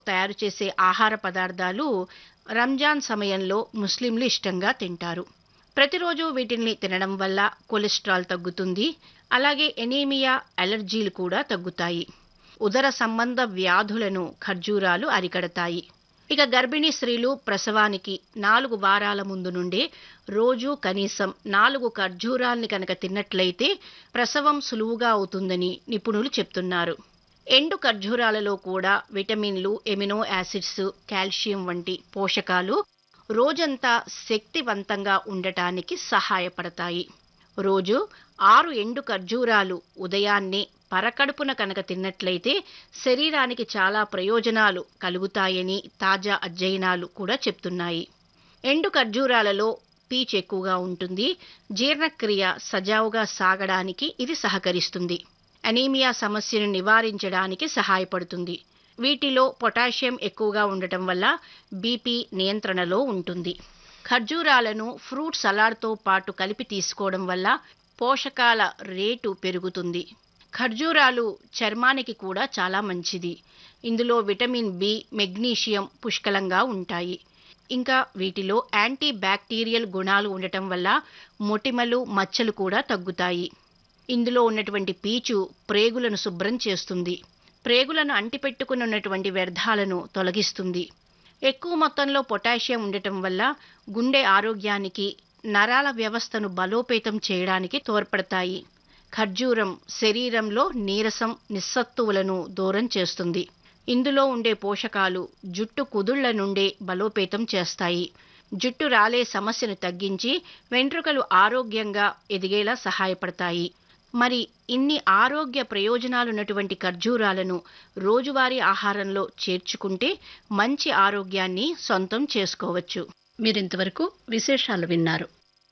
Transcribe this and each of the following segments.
తయారు చేసే ఆహార పదార్థాలు రంజాన్ సమయంలో ముస్లింలు ఇష్టంగా తింటారు ప్రతిరోజు వీటిని తినడం వల్ల కొలెస్ట్రాల్ తగ్గుతుంది అలాగే ఎనీమియా అలర్జీలు కూడా తగ్గుతాయి ఉదర సంబంధ వ్యాధులను ఖర్జూరాలు అరికడతాయి ఇక గర్భిణీ స్త్రీలు ప్రసవానికి నాలుగు వారాల ముందు నుండే రోజు కనీసం నాలుగు ఖర్జూరాల్ని కనుక తిన్నట్లయితే ప్రసవం సులువుగా అవుతుందని నిపుణులు చెప్తున్నారు ఎండు ఖర్జూరాలలో కూడా విటమిన్లు ఎమినో యాసిడ్స్ కాల్షియం వంటి పోషకాలు రోజంతా శక్తివంతంగా ఉండటానికి సహాయపడతాయి రోజు ఆరు ఎండు ఖర్జూరాలు ఉదయాన్నే పరకడుపున కనుక తిన్నట్లయితే శరీరానికి చాలా ప్రయోజనాలు కలుగుతాయని తాజా అధ్యయనాలు కూడా చెప్తున్నాయి ఎండు ఖర్జూరాలలో పీచు ఎక్కువగా ఉంటుంది జీర్ణక్రియ సజావుగా సాగడానికి ఇది సహకరిస్తుంది అనీమియా సమస్యను నివారించడానికి సహాయపడుతుంది వీటిలో పొటాషియం ఎక్కువగా ఉండటం వల్ల బీపీ నియంత్రణలో ఉంటుంది ఖర్జూరాలను ఫ్రూట్ సలాడ్తో పాటు కలిపి తీసుకోవడం వల్ల పోషకాల రేటు పెరుగుతుంది ఖర్జూరాలు చర్మానికి కూడా చాలా మంచిది ఇందులో విటమిన్ బి మెగ్నీషియం పుష్కలంగా ఉంటాయి ఇంకా వీటిలో యాంటీ బ్యాక్టీరియల్ గుణాలు ఉండటం వల్ల మొటిమలు మచ్చలు కూడా తగ్గుతాయి ఇందులో ఉన్నటువంటి పీచు ప్రేగులను శుభ్రం చేస్తుంది ప్రేగులను అంటిపెట్టుకుని ఉన్నటువంటి వ్యర్థాలను తొలగిస్తుంది ఎక్కువ మొత్తంలో పొటాషియం ఉండటం వల్ల గుండె ఆరోగ్యానికి నరాల వ్యవస్థను బలోపేతం చేయడానికి తోడ్పడతాయి ఖర్జూరం శరీరంలో నీరసం నిస్సత్తువులను దూరం చేస్తుంది ఇందులో ఉండే పోషకాలు జుట్టు కుదుళ్ల నుండే బలోపేతం చేస్తాయి జుట్టు రాలే సమస్యను తగ్గించి వెంట్రుకలు ఆరోగ్యంగా ఎదిగేలా సహాయపడతాయి మరి ఇన్ని ఆరోగ్య ప్రయోజనాలున్నటువంటి ఖర్జూరాలను రోజువారీ ఆహారంలో చేర్చుకుంటే మంచి ఆరోగ్యాన్ని సొంతం చేసుకోవచ్చు మీరింతవరకు విశేషాలు విన్నారు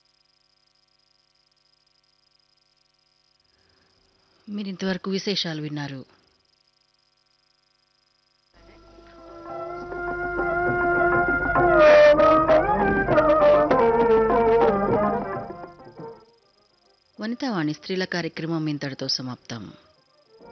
మీరింతవరకు విశేషాలు విన్నారు వనితావాణి స్త్రీల కార్యక్రమం ఇంతటితో సమాప్తం